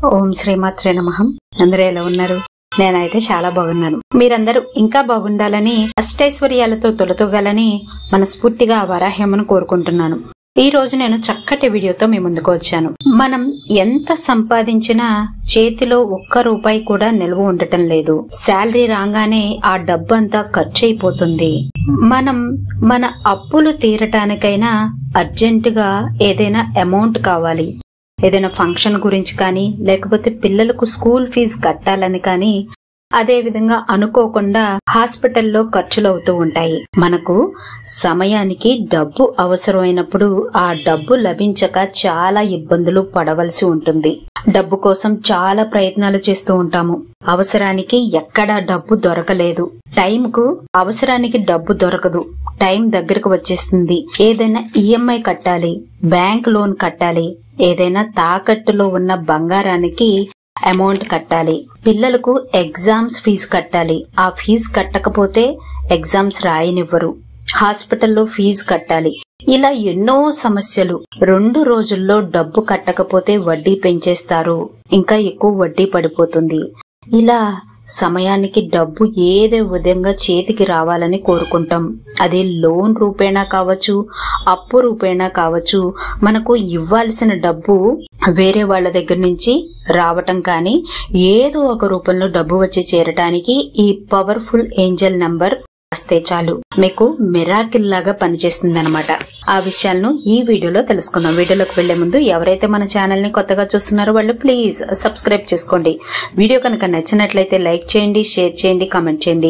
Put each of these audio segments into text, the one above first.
ఓం శ్రీమాత్రే నమః అందరూ ఎలా ఉన్నారు నేనైతే చాలా బాగున్నాను మీరందరూ ఇంకా బాగుండాలని అష్టైశ్వర్యాలతో తొలతూగాలని మనస్ఫూర్తిగా ఆ వరాహ్యమును కోరుకుంటున్నాను ఈ రోజు నేను చక్కటి వీడియోతో మీ ముందుకు వచ్చాను మనం ఎంత సంపాదించినా చేతిలో ఒక్క రూపాయి కూడా నిల్వ ఉండటం లేదు శాలరీ రాగానే ఆ డబ్బంతా ఖర్చు అయిపోతుంది మనం మన అప్పులు తీరటానికైనా అర్జెంటుగా ఏదైనా అమౌంట్ కావాలి ఏదైనా ఫంక్షన్ గురించి కానీ లేకపోతే పిల్లలకు స్కూల్ ఫీజు కట్టాలని కానీ అదే విధంగా అనుకోకుండా హాస్పిటల్లో ఖర్చులు అవుతూ ఉంటాయి మనకు సమయానికి డబ్బు అవసరమైనప్పుడు ఆ డబ్బు లభించక చాలా ఇబ్బందులు పడవలసి ఉంటుంది డబ్బు కోసం చాలా ప్రయత్నాలు చేస్తూ ఉంటాము అవసరానికి ఎక్కడా డబ్బు దొరకలేదు టైంకు అవసరానికి డబ్బు దొరకదు టైం దగ్గరకు వచ్చేస్తుంది ఏదైనా ఈఎంఐ కట్టాలి బ్యాంక్ లోన్ కట్టాలి ఏదైనా తాకట్టులో ఉన్న బంగారానికి అమౌంట్ కట్టాలి పిల్లలకు ఎగ్జామ్స్ ఫీజు కట్టాలి ఆ ఫీజు కట్టకపోతే ఎగ్జామ్స్ రాయనివ్వరు హాస్పిటల్లో ఫీజు కట్టాలి ఇలా ఎన్నో సమస్యలు రెండు రోజుల్లో డబ్బు కట్టకపోతే వడ్డీ పెంచేస్తారు ఇంకా ఎక్కువ వడ్డీ పడిపోతుంది ఇలా సమయానికి డబ్బు ఏదో విధంగా చేతికి రావాలని కోరుకుంటాం అది లోన్ రూపేణా కావచ్చు అప్పు రూపేణా కావచ్చు మనకు ఇవ్వాల్సిన డబ్బు వేరే వాళ్ళ దగ్గర నుంచి రావటం కానీ ఏదో ఒక రూపంలో డబ్బు వచ్చి చేరటానికి ఈ పవర్ఫుల్ ఏంజల్ నంబర్ వస్తే చాలు మీకు మిరాకిల్ లాగా పనిచేస్తుంది అనమాట ఆ విషయాలను ఈ వీడియోలో తెలుసుకుందాం వీడియోలోకి వెళ్లే ముందు ఎవరైతే మన ఛానల్ ని కొత్తగా చూస్తున్నారో వాళ్ళు ప్లీజ్ సబ్స్క్రైబ్ చేసుకోండి వీడియో కనుక నచ్చినట్లయితే లైక్ చేయండి షేర్ చేయండి కామెంట్ చేయండి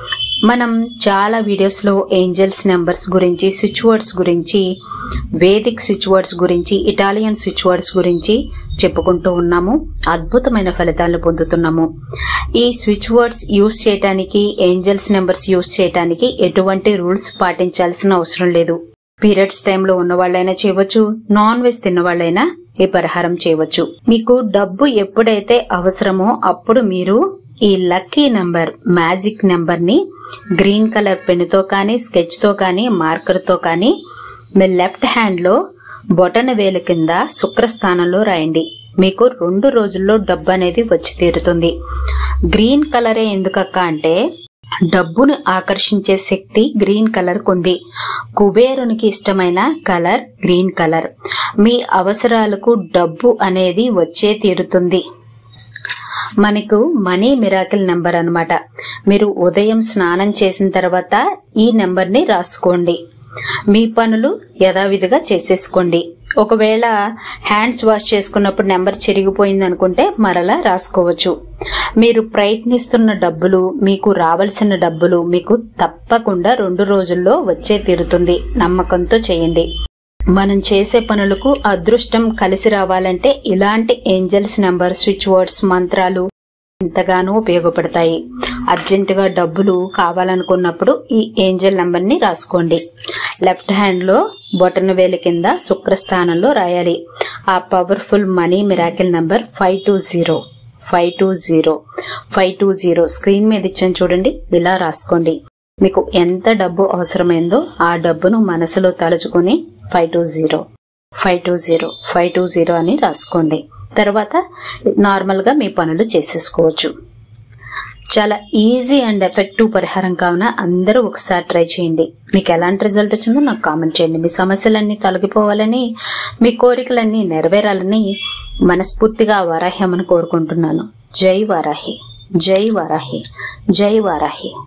మనం చాలా వీడియోస్ లో ఏంజల్స్ నెంబర్స్ గురించి స్విచ్ వర్డ్స్ గురించి వేదిక్ స్విచ్ వర్డ్స్ గురించి ఇటాలియన్ స్విచ్ వర్డ్స్ గురించి చెప్పుకుంటూ ఉన్నాము అద్భుతమైన ఫలితాలను పొందుతున్నాము ఈ స్విచ్ వర్డ్స్ యూజ్ చేయడానికి ఏంజల్స్ నెంబర్స్ యూజ్ చేయడానికి ఎటువంటి రూల్స్ పాటించాల్సిన అవసరం లేదు పీరియడ్స్ టైంలో ఉన్న వాళ్ళైనా చేయవచ్చు నాన్ వెజ్ తిన్న వాళ్ళైనా ఈ పరిహారం చేయవచ్చు మీకు డబ్బు ఎప్పుడైతే అవసరమో అప్పుడు మీరు ఈ లక్కీ నంబర్ మ్యాజిక్ నెంబర్ ని గ్రీన్ కలర్ పెన్ తో కానీ స్కెచ్ తో కానీ మార్కర్ తో కానీ మీ లెఫ్ట్ హ్యాండ్ లో బొటన వేలు కింద శుక్రస్థానంలో రాయండి మీకు రెండు రోజుల్లో డబ్బు అనేది వచ్చి తీరుతుంది గ్రీన్ కలరే ఎందుకక్క అంటే డబ్బును ఆకర్షించే శక్తి గ్రీన్ కలర్ ఉంది కుబేరునికి ఇష్టమైన కలర్ గ్రీన్ కలర్ మీ అవసరాలకు డబ్బు అనేది వచ్చే తీరుతుంది మనకు మనీ మిరాకిల్ నెంబర్ అన్నమాట మీరు ఉదయం స్నానం చేసిన తర్వాత ఈ నెంబర్ ని రాసుకోండి మీ పనులు యథావిధిగా చేసేసుకోండి ఒకవేళ హ్యాండ్స్ వాష్ చేసుకున్నప్పుడు నెంబర్ చెరిగిపోయింది అనుకుంటే మరలా రాసుకోవచ్చు మీరు ప్రయత్నిస్తున్న డబ్బులు మీకు రావాల్సిన డబ్బులు మీకు తప్పకుండా రెండు రోజుల్లో వచ్చే తీరుతుంది నమ్మకంతో చేయండి మనం చేసే పనులకు అదృష్టం కలిసి రావాలంటే ఇలాంటి ఏంజల్స్ నెంబర్ స్విచ్ వర్డ్స్ మంత్రాలు ఎంతగానో ఉపయోగపడతాయి అర్జెంటుగా డబ్బులు కావాలనుకున్నప్పుడు ఈ ఏంజల్ నంబర్ ని రాసుకోండి లెఫ్ట్ హ్యాండ్ లో బొటన వేలు కింద శుక్రస్థానంలో రాయాలి ఆ powerful money miracle number five two zero five two zero five two zero screen మీద ఇచ్చాను చూడండి ఇలా రాసుకోండి మీకు ఎంత డబ్బు అవసరమైందో ఆ డబ్బును మనసులో తలుచుకుని five two zero five two zero five two zero అని రాసుకోండి తర్వాత నార్మల్గా మీ పనులు చేసేసుకోవచ్చు చాలా ఈజీ అండ్ ఎఫెక్టివ్ పరిహారం కావున అందరూ ఒకసారి ట్రై చేయండి మీకు ఎలాంటి రిజల్ట్ వచ్చిందో నాకు కామెంట్ చేయండి మీ సమస్యలన్నీ తొలగిపోవాలని మీ కోరికలన్నీ నెరవేరాలని మనస్ఫూర్తిగా వరాహ్యమని కోరుకుంటున్నాను జై వారాహి జై వారాహి జై వారాహి